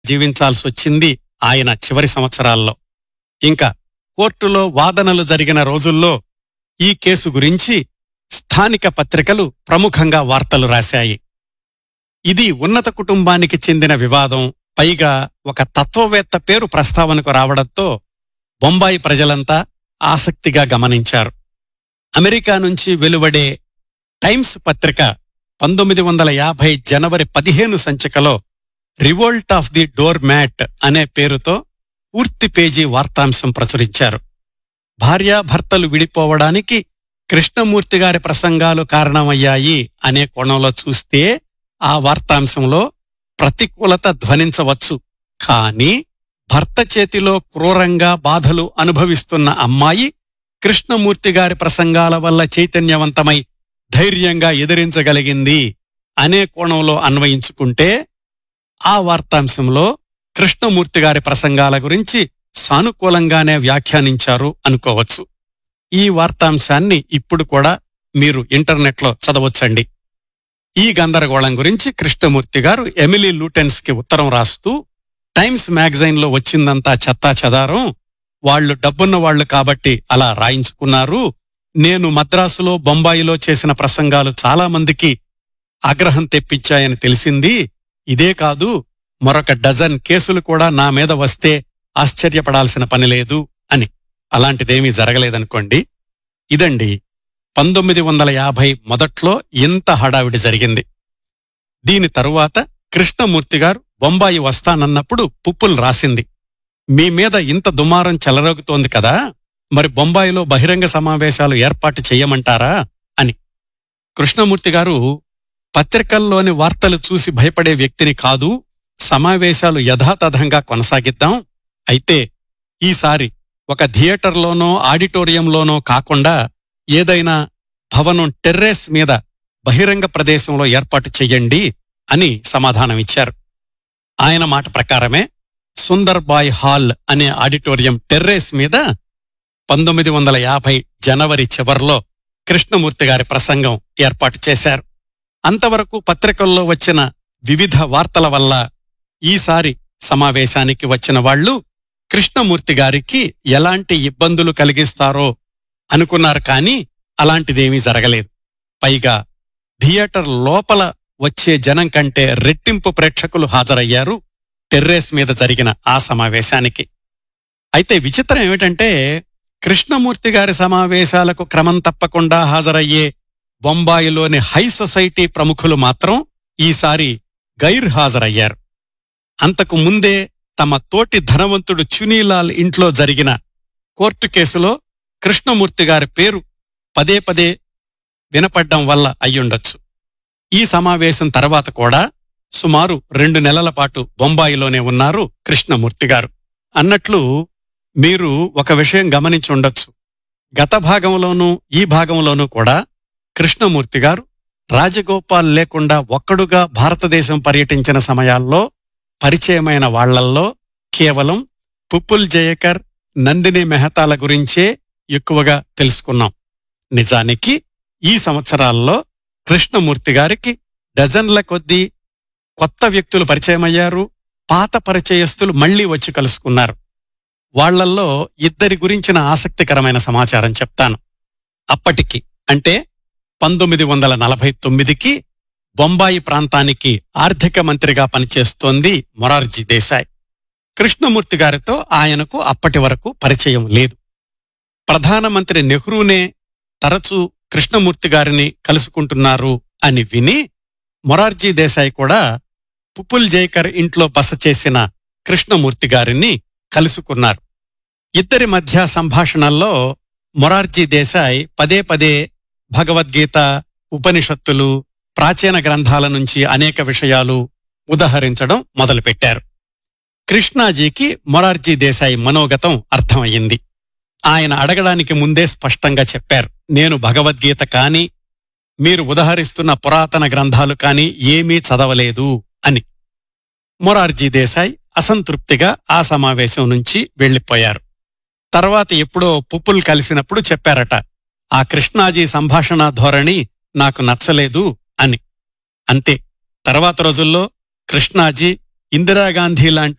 జీవించాల్సి వచ్చింది ఆయన చివరి సంవత్సరాల్లో ఇంకా కోర్టులో వాదనలు జరిగిన రోజుల్లో ఈ కేసు గురించి స్థానిక పత్రికలు ప్రముఖంగా వార్తలు రాశాయి ఇది ఉన్నత కుటుంబానికి చెందిన వివాదం పైగా ఒక తత్వవేత్త పేరు ప్రస్తావనకు రావడంతో బొంబాయి ప్రజలంతా ఆసక్తిగా గమనించారు అమెరికా నుంచి వెలువడే టైమ్స్ పత్రిక పంతొమ్మిది వందల యాభై జనవరి పదిహేను సంచికలో revolt of the doormat అనే పేరుతో పూర్తి పేజీ వార్తాంశం ప్రచురించారు భార్యాభర్తలు విడిపోవడానికి కృష్ణమూర్తి గారి ప్రసంగాలు కారణమయ్యాయి అనే కోణంలో చూస్తే ఆ వార్తాంశంలో ప్రతికూలత ధ్వనించవచ్చు కానీ భర్త చేతిలో క్రూరంగా బాధలు అనుభవిస్తున్న అమ్మాయి కృష్ణమూర్తి గారి ప్రసంగాల వల్ల చైతన్యవంతమై ధైర్యంగా ఎదిరించగలిగింది అనే కోణంలో అన్వయించుకుంటే ఆ వార్తాంశంలో కృష్ణమూర్తి గారి ప్రసంగాల గురించి సానుకూలంగానే వ్యాఖ్యానించారు అనుకోవచ్చు ఈ వార్తాంశాన్ని ఇప్పుడు కూడా మీరు ఇంటర్నెట్లో చదవచ్చండి ఈ గందరగోళం గురించి కృష్ణమూర్తి గారు ఎమిలీ లూటెన్స్ కి ఉత్తరం రాస్తూ టైమ్స్ మ్యాగజైన్ లో వచ్చిందంతా చెత్తా చెదారం వాళ్ళు డబ్బున్న వాళ్ళు కాబట్టి అలా రాయించుకున్నారు నేను మద్రాసులో బొంబాయిలో చేసిన ప్రసంగాలు చాలా మందికి ఆగ్రహం తెప్పించాయని తెలిసింది ఇదే కాదు మరొక డజన్ కేసులు కూడా నా మీద వస్తే ఆశ్చర్యపడాల్సిన పని లేదు అని అలాంటిదేమీ జరగలేదనుకోండి ఇదండి పంతొమ్మిది వందల యాభై మొదట్లో ఇంత హడావిడి జరిగింది దీని తరువాత కృష్ణమూర్తి గారు బొంబాయి వస్తానన్నప్పుడు పుప్పులు రాసింది మీ మీద ఇంత దుమారం చెలరోగుతోంది కదా మరి బొంబాయిలో బహిరంగ సమావేశాలు ఏర్పాటు చెయ్యమంటారా అని కృష్ణమూర్తి గారు పత్రికల్లోని వార్తలు చూసి భయపడే వ్యక్తిని కాదు సమావేశాలు యథాతథంగా కొనసాగిద్దాం అయితే ఈసారి ఒక థియేటర్లోనో ఆడిటోరియంలోనో కాకుండా ఏదైనా భవనం టెర్రేస్ మీద బహిరంగ ప్రదేశంలో ఏర్పాటు చెయ్యండి అని సమాధానమిచ్చారు ఆయన మాట ప్రకారమే సుందర్ బాయ్ హాల్ అనే ఆడిటోరియం టెర్రేస్ మీద పంతొమ్మిది వందల యాభై జనవరి చివర్లో కృష్ణమూర్తి గారి ప్రసంగం ఏర్పాటు చేశారు అంతవరకు పత్రికల్లో వచ్చిన వివిధ వార్తల వల్ల ఈసారి సమావేశానికి వచ్చిన వాళ్ళు కృష్ణమూర్తి గారికి ఎలాంటి ఇబ్బందులు కలిగిస్తారో అనుకున్నారు కానీ అలాంటిదేమీ జరగలేదు పైగా థియేటర్ లోపల వచ్చే జనం కంటే రెట్టింపు ప్రేక్షకులు హాజరయ్యారు టెర్రేస్ మీద జరిగిన ఆ సమావేశానికి అయితే విచిత్రం ఏమిటంటే కృష్ణమూర్తి గారి సమావేశాలకు క్రమం తప్పకుండా హాజరయ్యే బొంబాయిలోని హై సొసైటీ ప్రముఖులు మాత్రం ఈసారి గైర్ హాజరయ్యారు అంతకు ముందే తమ తోటి ధనవంతుడు చునీలాల్ ఇంట్లో జరిగిన కోర్టు కేసులో కృష్ణమూర్తి గారి పేరు పదే పదే వినపడ్డం వల్ల అయ్యుండొచ్చు ఈ సమావేశం తర్వాత కూడా సుమారు రెండు నెలల పాటు బొంబాయిలోనే ఉన్నారు కృష్ణమూర్తి గారు అన్నట్లు మీరు ఒక విషయం గమనించి ఉండొచ్చు గత భాగంలోనూ ఈ భాగంలోనూ కూడా కృష్ణమూర్తి గారు రాజగోపాల్ లేకుండా ఒక్కడుగా భారతదేశం పర్యటించిన సమయాల్లో పరిచయమైన వాళ్లల్లో కేవలం పుప్పుల్ జయకర్ నందిని మెహతాల గురించే ఎక్కువగా తెలుసుకున్నాం నిజానికి ఈ సంవత్సరాల్లో కృష్ణమూర్తి గారికి డజన్ల కొద్దీ కొత్త వ్యక్తులు పరిచయమయ్యారు పాత పరిచయస్తులు మళ్లీ వచ్చి కలుసుకున్నారు వాళ్లల్లో ఇద్దరి గురించిన ఆసక్తికరమైన సమాచారం చెప్తాను అప్పటికి అంటే పంతొమ్మిది వందల నలభై తొమ్మిదికి బొంబాయి ప్రాంతానికి ఆర్థిక మంత్రిగా పనిచేస్తోంది మొరార్జీ దేశాయ్ కృష్ణమూర్తి గారితో ఆయనకు అప్పటి వరకు పరిచయం లేదు ప్రధానమంత్రి నెహ్రూనే తరచూ కృష్ణమూర్తి గారిని కలుసుకుంటున్నారు అని విని మొరార్జీ దేశాయ్ కూడా పుప్పుల్ జైకర్ ఇంట్లో బస చేసిన కృష్ణమూర్తి గారిని కలుసుకున్నారు ఇద్దరి మధ్య సంభాషణల్లో మొరార్జీ దేశాయ్ పదే పదే భగవద్గీత ఉపనిషత్తులు ప్రాచీన గ్రంథాల నుంచి అనేక విషయాలు ఉదహరించడం మొదలుపెట్టారు కృష్ణాజీకి మొరార్జీ దేశాయ్ మనోగతం అర్థమయ్యింది ఆయన అడగడానికి ముందే స్పష్టంగా చెప్పారు నేను భగవద్గీత కాని మీరు ఉదహరిస్తున్న పురాతన గ్రంథాలు కాని ఏమీ చదవలేదు అని మొరార్జీ దేశాయ్ అసంతృప్తిగా ఆ సమావేశం నుంచి వెళ్లిపోయారు తర్వాత ఎప్పుడో పుప్పులు కలిసినప్పుడు చెప్పారట ఆ కృష్ణాజీ సంభాషణ ధోరణి నాకు నచ్చలేదు అని అంతే తర్వాత రోజుల్లో కృష్ణాజీ ఇందిరాగాంధీ లాంటి